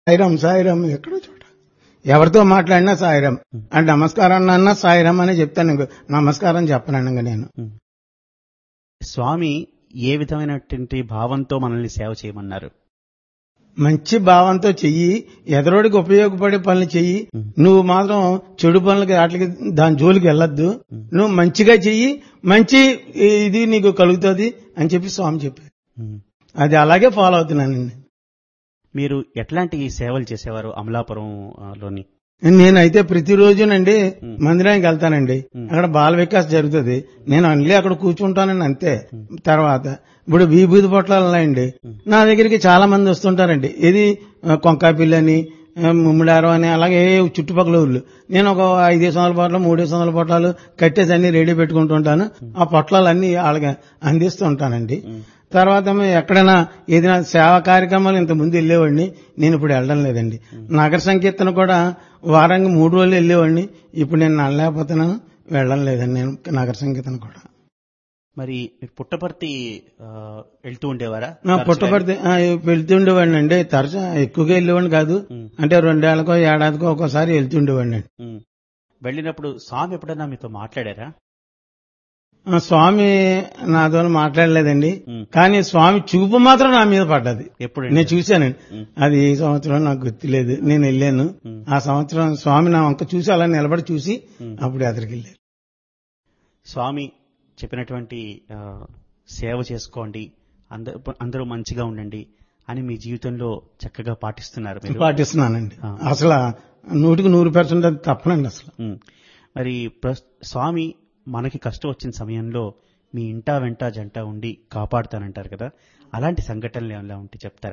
సాయిరాం సాయిరాం ఎక్కడో చోట ఎవరితో మాట్లాడినా సాయిరాం అంటే నమస్కారం అన్నా సాయిరాం అని చెప్తాను ఇంకో నమస్కారం చెప్పనండి ఇంక నేను స్వామి ఏ విధమైనటువంటి భావంతో మనల్ని సేవ చేయమన్నారు మంచి భావంతో చెయ్యి ఎదరోడికి ఉపయోగపడే పనులు చెయ్యి నువ్వు మాత్రం చెడు పనులకి వాటికి దాని జోలికి వెళ్ళొద్దు నువ్వు మంచిగా చెయ్యి మంచి ఇది నీకు కలుగుతుంది అని చెప్పి స్వామి చెప్పారు ఉమ్. అది అలాగే ఫాలో అవుతున్నానండి మీరు ఎట్లాంటి సేవలు చేసేవారు అమలాపురం ఆ, లోని నేనైతే ప్రతిరోజునండి మందిరానికి వెళ్తానండి అక్కడ బాల వికాస్ జరుగుతుంది నేను అన్నీ అక్కడ కూర్చుంటానండి అంతే తర్వాత ఇప్పుడు విభూతి పొట్లాలు ఉన్నాయండి నా దగ్గరికి చాలా మంది వస్తుంటారండి ఇది ఆ, కొంకాపిల్లి అని ఆ, ముమ్మిడారం అని అలాగే చుట్టుపక్కల ఊళ్ళు నేను ఒక ఐదేసి వందల పొట్లాలు మూడేసి వందల పొట్లాలు కట్టేసి అన్ని రెడీ పెట్టుకుంటుంటాను ఆ పొట్లాలన్నీ వాళ్ళకి అందిస్తూ ఉంటానండి తర్వాత మేము ఎక్కడైనా ఏదైనా సేవా కార్యక్రమాలు ఇంత ముందు వెళ్ళేవాడిని నేను ఇప్పుడు వెళ్ళడం లేదండి నగర సంకీర్తన కూడా వారానికి మూడు రోజులు వెళ్ళేవాడిని ఇప్పుడు నేను నడలేకపోతున్నాను వెళ్ళడం లేదండి నేను నగర సంకీర్తన కూడా మరి మీరు పుట్టపర్తి ఆ, వెళ్తూ ఉండేవారా నా పుట్టపడితే వెళ్తుండేవాడిని అండి తరచు ఎక్కువగా వెళ్ళేవాడిని కాదు అంటే రెండేళ్లకో ఏడాదికో ఒక్కోసారి వెళ్తుండేవాడిని అండి ఉమ్. వెళ్ళినప్పుడు స్వామి ఎప్పుడైనా మీతో మాట్లాడారా ఆ, స్వామి నాతో మాట్లాడలేదండి ఉమ్. కానీ స్వామి చూపు మాత్రం నా మీద పడ్డది ఎప్పుడు నేను చూశానండి అది ఏ సంవత్సరం నాకు గుర్తులేదు నేను వెళ్ళాను ఆ సంవత్సరం స్వామి నా వంక చూసి అలా నిలబడి చూసి అప్పుడు ఎదురుకి వెళ్ళారు స్వామి చెప్పినటువంటి ఆ, సేవ చేసుకోండి అందరూ అందరూ మంచిగా ఉండండి అని మీ జీవితంలో చక్కగా పాటిస్తున్నారు మీరు పాటిస్తున్నానండి ఆ. అసలు నూటికి నూరు పర్సెంట్ అది తప్పనండి అసలు ఉమ్. మరి ప్రస్- స్వామి మనకి కష్టం వచ్చిన సమయంలో మీ ఇంటా వెంట జంట ఉండి కాపాడుతానంటారు కదా అలాంటి సంఘటనలు ఏమైనా ఉంటే చెప్తారా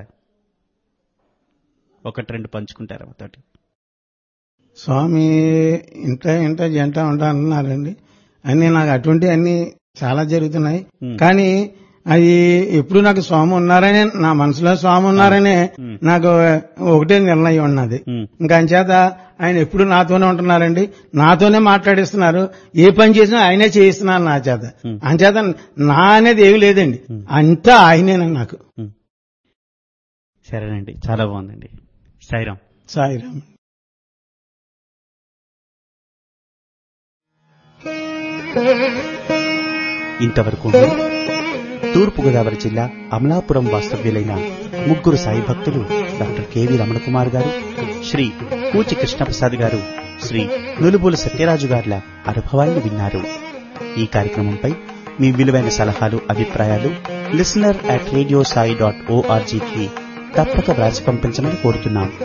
ఒకటి రెండు పంచుకుంటారా మాతోటి స్వామి ఇంట ఇంట జంట ఉంటా అంటున్నారండి అన్ని నాకు అటువంటి అన్ని చాలా జరుగుతున్నాయి ఉమ్. కానీ అది ఎప్పుడు నాకు స్వామి ఉన్నారనే నా మనసులో స్వామి ఉన్నారనే నాకు ఒకటే నిర్ణయం ఉన్నది ఉమ్. ఇంకా అంచేత ఆయన ఎప్పుడు నాతోనే ఉంటున్నారండి నాతోనే మాట్లాడిస్తున్నారు ఏ పని చేసినా ఆయనే చేయిస్తున్నారు నా చేత అంచేత నా అనేది ఏమి లేదండి అంతా ఆయనేనండి నాకు ఉమ్. సరేనండి చాలా బాగుందండి సాయిరామ్ సాయిరామ్ ఇంతవరకు తూర్పుగోదావరి జిల్లా అమలాపురం వాస్తవ్యులైన ముగ్గురు సాయి భక్తులు డాక్టర్ కెవి రమణకుమార్ గారు శ్రీ కూచి కృష్ణప్రసాద్ గారు శ్రీ నులుబూలు సత్యరాజు గార్ల అనుభవాన్ని విన్నారు ఈ కార్యక్రమంపై మీ విలువైన సలహాలు అభిప్రాయాలు listener at radio Sai dot ఓఆర్జీకి తప్పక వ్రాసి పంపించమని కోరుతున్నాం